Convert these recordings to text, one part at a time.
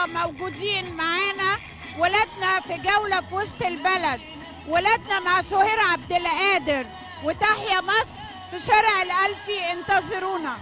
النهارده موجودين معانا ولادنا في جوله في وسط البلد ولادنا مع سهير عبد القادر وتحيا مصر في شارع الألفي انتظرونا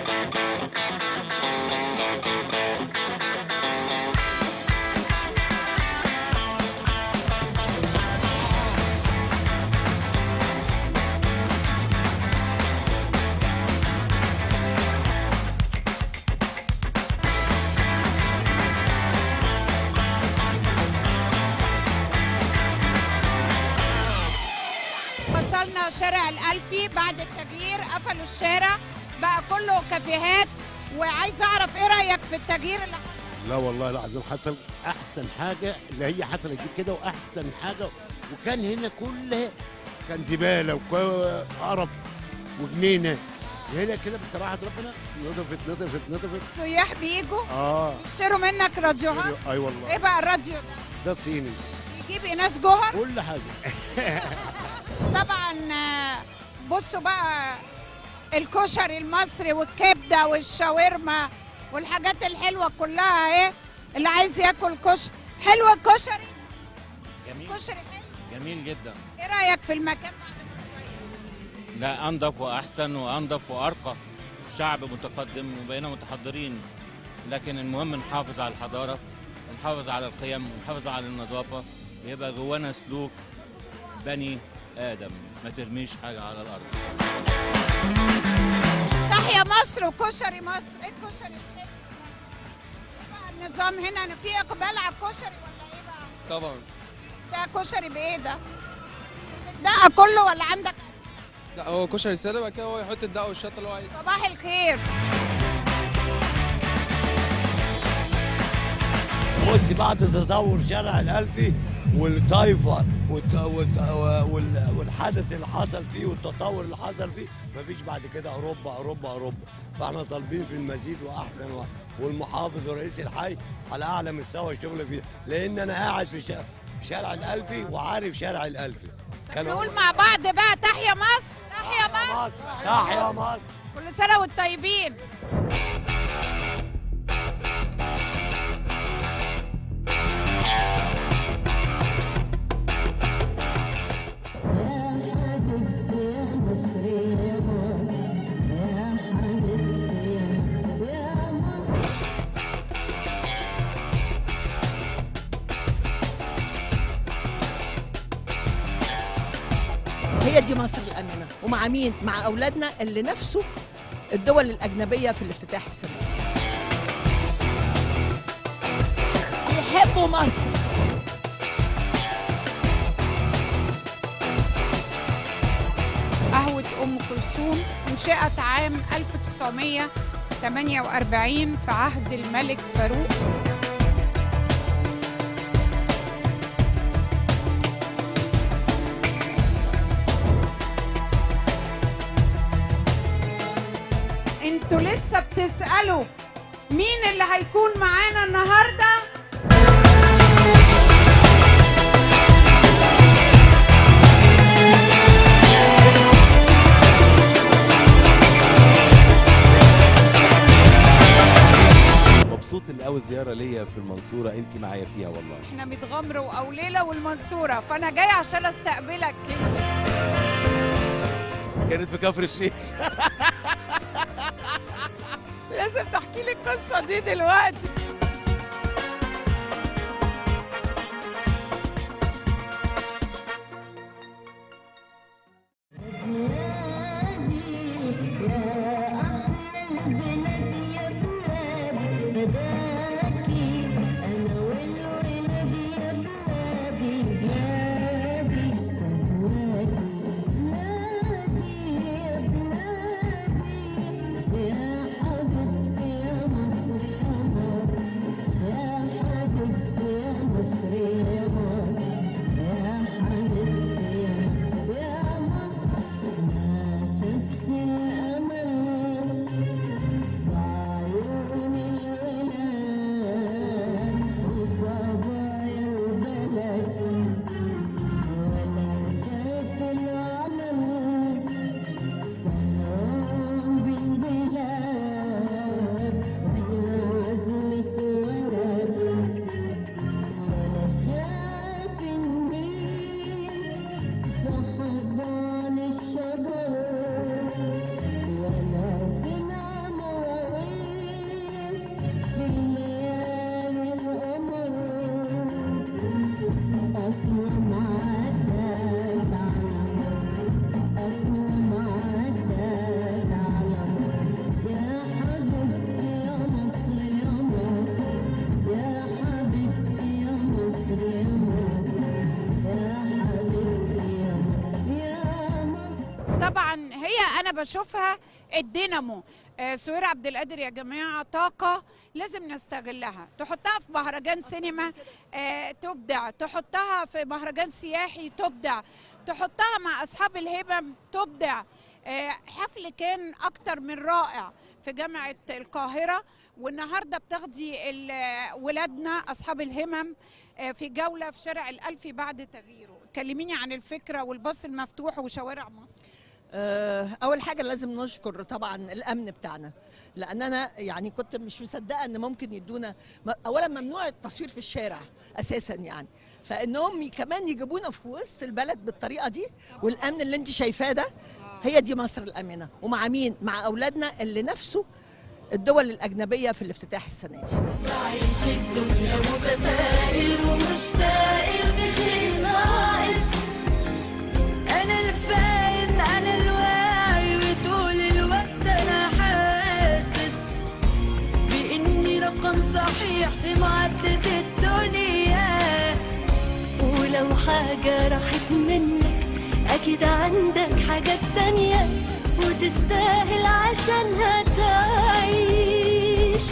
وصلنا شارع الألفي بعد التغيير قفلوا الشارع بقى كله كافيهات وعايزه اعرف ايه رايك في التغيير اللي حصل لا والله العظيم حصل احسن حاجه اللي هي حصلت دي كده واحسن حاجه وكان هنا كلها كان زباله وقرف وجنينه هنا كده بصراحه ربنا نضفت نضفت نضفت سياح بيجوا اه يشتروا منك راديوهات اي والله ايه بقى الراديو ده ده صيني يجيب ايناس جوهر كل حاجه طبعا آه، بصوا بقى الكشري المصري والكبده والشاورما والحاجات الحلوه كلها اهي اللي عايز ياكل كشري حلو الكشري جميل كشري حلو جميل جدا ايه رايك في المكان بعد ما اتغير؟ لا انضف واحسن وانضف وارقى شعب متقدم وبقينا متحضرين لكن المهم نحافظ على الحضاره ونحافظ على القيم ونحافظ على النظافه يبقى جوانا سلوك بني ادم ما ترميش حاجه على الارض تحيا مصر وكشري مصر ايه الكشري الحلو ده؟ ايه بقى النظام هنا أنا في اقبال على الكشري ولا ايه بقى طبعا ده كشري بايه ده الدقه كله ولا عندك لا هو كشري ساده بعد كده هو يحط الدقه والشطه اللي هو عايزها صباح الخير بص بعد تطور شارع الألفي والطايفة والت- والت- وال- والحدث اللي حصل فيه والتطور اللي حصل فيه مفيش بعد كده أوروبا أوروبا أوروبا فاحنا طالبين في المزيد وأحسن و- والمحافظ ورئيس الحي على أعلى مستوى الشغل فيه لأن أنا قاعد في شا- في شارع الألفي وعارف شارع الألفي كان نقول مع بعض بقى تحيا مصر تحيا مصر مصر تحيا مصر كل سنه وانتم طيبين هي دي مصر الامنه ومع مين مع اولادنا اللي نفسه الدول الاجنبيه في الافتتاح السنه دي يحبوا مصر قهوة أم كلثوم انشئت عام 1948 في عهد الملك فاروق انتوا لسه بتسألوا مين اللي هيكون معانا النهارده؟ مبسوط ان اول زياره ليا في المنصوره انت معايا فيها والله احنا متغمر واوليله والمنصوره فانا جاي عشان استقبلك كده كانت في كفر الشيخ لازم تحكي لي القصه دي دلوقتي انا بشوفها الدينامو آه، سهير عبد القادر يا جماعه طاقه لازم نستغلها تحطها في مهرجان سينما آه، تبدع تحطها في مهرجان سياحي تبدع تحطها مع اصحاب الهمم تبدع آه، حفل كان اكتر من رائع في جامعه القاهره والنهارده بتاخدي ال- ولادنا اصحاب الهمم آه، في جوله في شارع الالفي بعد تغييره كلميني عن الفكره والباص المفتوح وشوارع مصر آه، اول حاجه لازم نشكر طبعا الامن بتاعنا لان انا يعني كنت مش مصدقه ان ممكن يدونا م- اولا ممنوع التصوير في الشارع اساسا يعني فانهم ي- كمان يجيبونا في وسط البلد بالطريقه دي والامن اللي انت شايفاه ده هي دي مصر الامنه ومع مين مع اولادنا اللي نفسه الدول الاجنبيه في الافتتاح السنه دي عايش الدنيا متفائل ومش سائل في شيء ناقص انا الفاهم انا الواعي وطول الوقت انا حاسس باني رقم صحيح في معدة الدنيا ولو حاجة راحت منك اكيد عندك حاجات تانية وتستاهل عشانها تعيش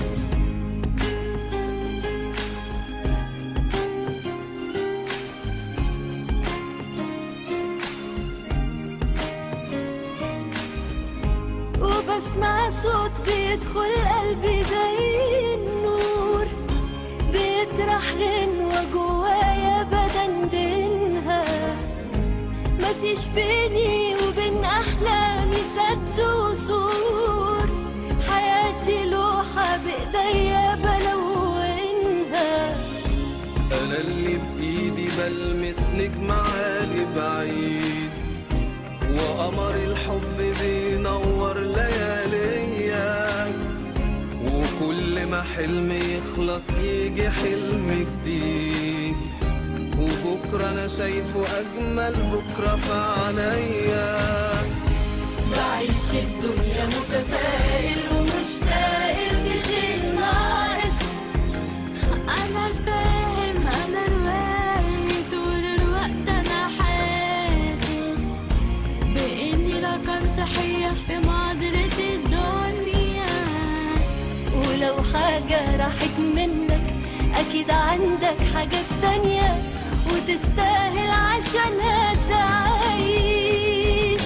وبسمع صوت بيدخل قلبي زي النور بيطرح غنوة جوايا بدندنها مفيش بيني وبين أحلامي سد وسور حياتي لوحة بإيديا بلونها انا اللي بايدي بلمس نجم عالي بعيد وقمر الحب بينور لياليا وكل ما حلم يخلص يجي حلم جديد وبكره انا شايفه اجمل بكره في عينيا بعيش الدنيا متفائل ومش سائل في شيء ناقص أنا الفاهم أنا الواعي طول الوقت أنا حاسس بإني رقم صحيح في معادلة الدنيا ولو حاجة راحت منك أكيد عندك حاجات تانية وتستاهل عشانها تعيش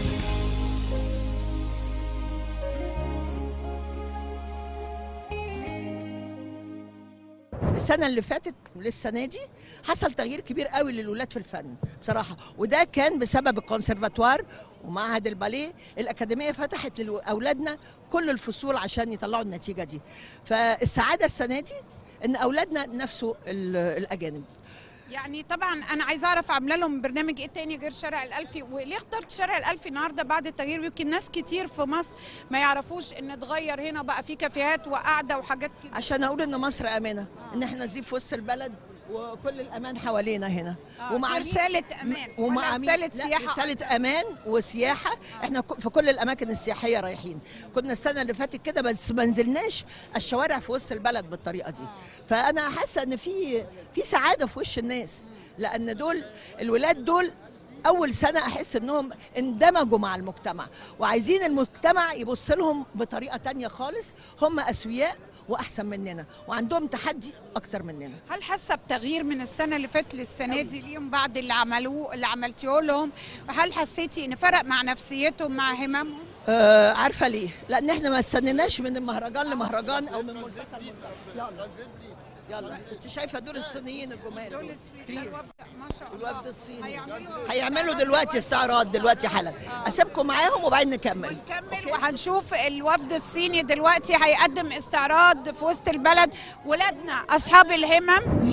السنه اللي فاتت للسنه دي حصل تغيير كبير قوي للولاد في الفن بصراحه وده كان بسبب الكونسرفاتوار ومعهد الباليه الاكاديميه فتحت لاولادنا كل الفصول عشان يطلعوا النتيجه دي فالسعاده السنه دي ان اولادنا نفسه ال- الاجانب يعني طبعا انا عايزه اعرف عامله لهم برنامج ايه تاني غير شارع الالفي وليه اخترت شارع الالفي النهارده بعد التغيير يمكن ناس كتير في مصر ما يعرفوش ان اتغير هنا بقى في كافيهات وقعده وحاجات كده عشان اقول ان مصر امنه ان احنا نزيد في وسط البلد وكل الامان حوالينا هنا ومع مين؟ رساله امان ومع ولا مين؟ رساله لا، سياحه رسالة أمان وسياحة احنا ك- في كل الأماكن السياحية رايحين كنا السنة اللي فاتت كده بس ما نزلناش الشوارع في وسط البلد بالطريقة دي فأنا حاسة إن في في سعادة في وش الناس لأن دول الولاد دول أول سنة أحس إنهم اندمجوا مع المجتمع وعايزين المجتمع يبص لهم بطريقة تانية خالص هم أسوياء وأحسن مننا وعندهم تحدي أكتر مننا هل حاسه بتغيير من السنه اللي فاتت للسنه دي ليهم بعد اللي عملوه اللي عملتيه لهم هل حسيتي ان فرق مع نفسيتهم مع هممهم آه عارفه ليه؟ لان احنا ما استنيناش من المهرجان لمهرجان او من ملتقى لملتقى يلا يلا انت شايفه دول الصينيين الجمال دول دول. الصين بليز. الوفد ما شاء الله الوفد الصيني هيعملوا هيعملوا دلوقتي استعراض دلوقتي حالا اسيبكم معاهم وبعدين نكمل نكمل وهنشوف الوفد الصيني دلوقتي هيقدم استعراض في وسط البلد ولادنا اصحاب الهمم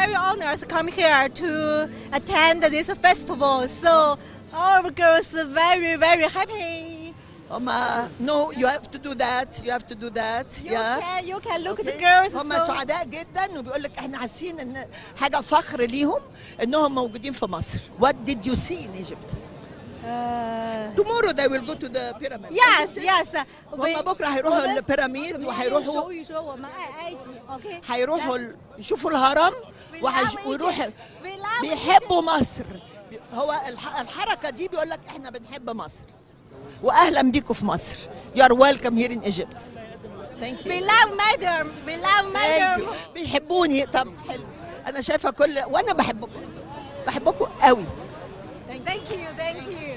very honored to come here to attend this festival. So all the girls are very, very happy. هما no you have to do that you have to do that You yeah can, you can look at the Okay. girls. هم so- سعداء جدا وبيقول لك احنا حاسين ان حاجه فخر ليهم انهم موجودين في مصر what did you see in Egypt Uh, tomorrow they will go to the pyramid yes, yes. هم بكره هيروحوا البيراميد وهيروحوا 手语说我们爱埃及，OK？ هيروحوا ال- يشوفوا الهرم وهيش- love ويروحوا Egypt. We love بيحبوا مصر هو الح- الحركه دي بيقول لك احنا بنحب مصر واهلا بيكم في مصر you are welcome here in Egypt thank you We love madam. We love Thank madam. you. بيحبوني طب حلو انا شايفه كل وانا بحبكم بحبكم قوي Thank you, thank you.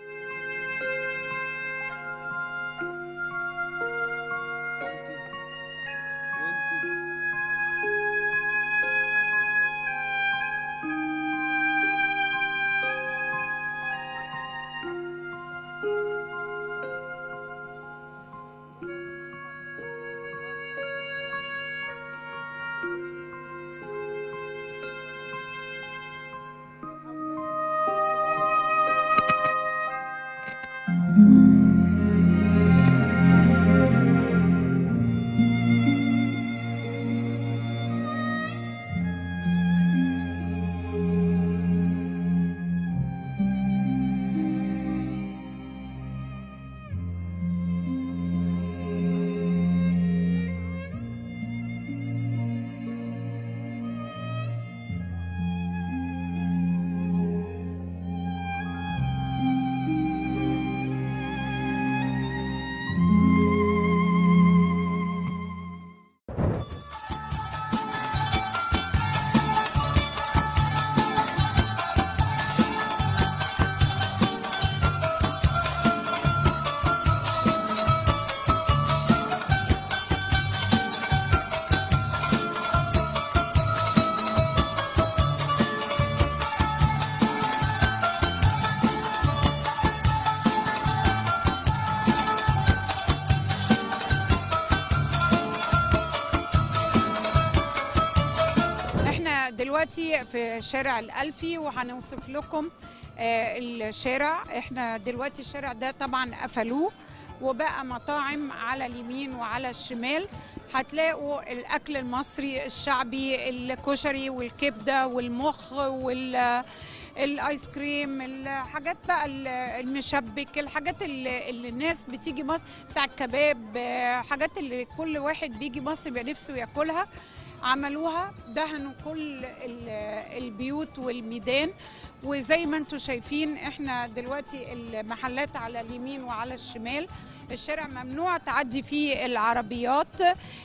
احنا دلوقتي في شارع الألفي وهنوصف لكم آه، الشارع احنا دلوقتي الشارع ده طبعا قفلوه وبقى مطاعم على اليمين وعلى الشمال هتلاقوا الأكل المصري الشعبي الكشري والكبدة والمخ وال الايس كريم الحاجات بقى ال- المشبك الحاجات اللي, اللي الناس بتيجي مصر بتاع الكباب آه، حاجات اللي كل واحد بيجي مصر بيبقى نفسه ياكلها عملوها دهنوا كل ال- البيوت والميدان وزي ما انتم شايفين احنا دلوقتي المحلات على اليمين وعلى الشمال الشارع ممنوع تعدي فيه العربيات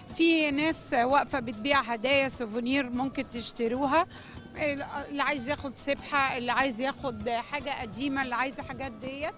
في ناس واقفه بتبيع هدايا سوفونير ممكن تشتروها اللي عايز ياخد سبحه اللي عايز ياخد حاجه قديمه اللي عايزه حاجات ديت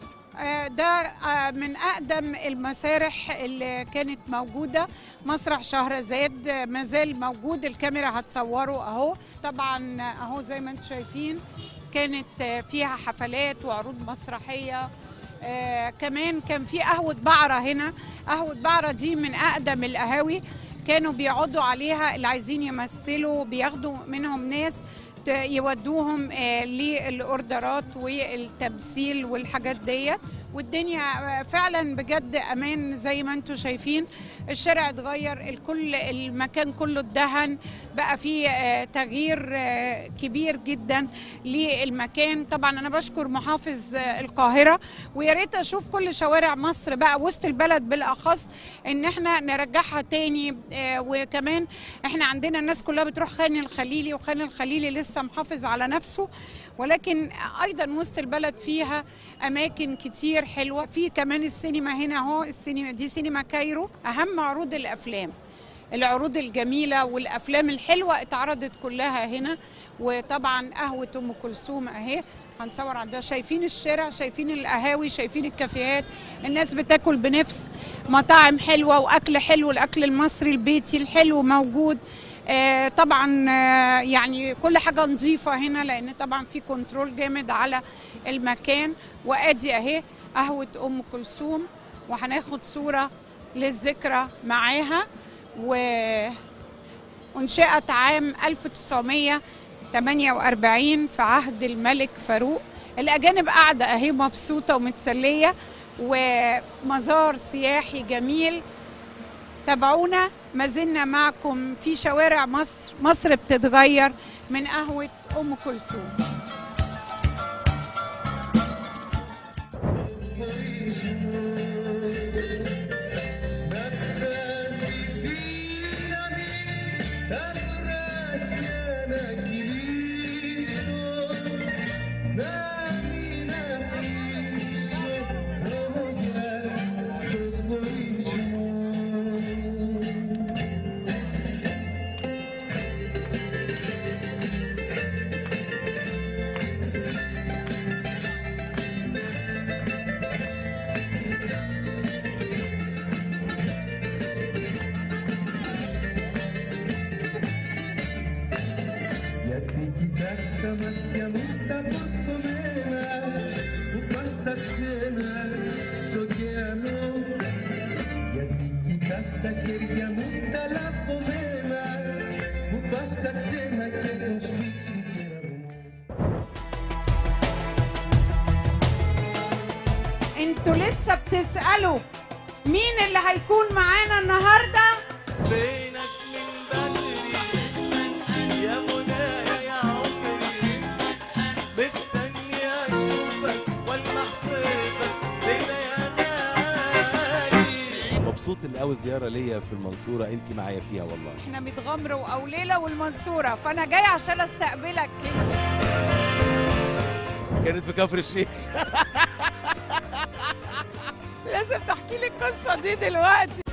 آه، ده آه، من أقدم المسارح اللي كانت موجودة مسرح شهرزاد آه، ما زال موجود الكاميرا هتصوره أهو طبعا آه، أهو زي ما انتم شايفين كانت آه، فيها حفلات وعروض مسرحية آه، كمان كان في قهوة بعرة هنا قهوة بعرة دي من أقدم القهاوي كانوا بيقعدوا عليها اللي عايزين يمثلوا بياخدوا منهم ناس ت- يودوهم آه، للاوردرات والتمثيل والحاجات ديت والدنيا آه، فعلا بجد امان زي ما انتم شايفين الشارع اتغير الكل المكان كله اتدهن بقى فيه آه، تغيير آه، كبير جدا للمكان طبعا انا بشكر محافظ آه، القاهره ويا ريت اشوف كل شوارع مصر بقى وسط البلد بالاخص ان احنا نرجعها تاني آه، وكمان احنا عندنا الناس كلها بتروح خان الخليلي وخان الخليلي لسه محافظ على نفسه ولكن ايضا وسط البلد فيها اماكن كتير حلوه في كمان السينما هنا اهو السينما دي سينما كايرو اهم عروض الافلام العروض الجميله والافلام الحلوه اتعرضت كلها هنا وطبعا قهوه ام كلثوم اهي هنصور عندها شايفين الشارع شايفين القهاوي شايفين الكافيهات الناس بتاكل بنفس مطاعم حلوه واكل حلو الاكل المصري البيتي الحلو موجود آه، طبعا آه، يعني كل حاجه نظيفه هنا لان طبعا في كنترول جامد على المكان وادي اهي قهوه ام كلثوم وهناخد صوره للذكرى معاها و أنشئت عام 1948 في عهد الملك فاروق الأجانب قاعدة أهي مبسوطة ومتسلية ومزار سياحي جميل تابعونا ما زلنا معكم في شوارع مصر مصر بتتغير من قهوة أم كلثوم انتوا لسه بتسألوا مين اللي هيكون معانا النهارده بينك من بدري يا منايا يا عمري مستني اشوفك والمح طيبك بينا يا غالي مبسوط ان اول زياره ليا في المنصوره انت معايا فيها والله احنا متغمر واوليله والمنصوره فانا جاي عشان استقبلك كده كانت في كفر الشيخ لازم تحكي لي القصه دي دلوقتي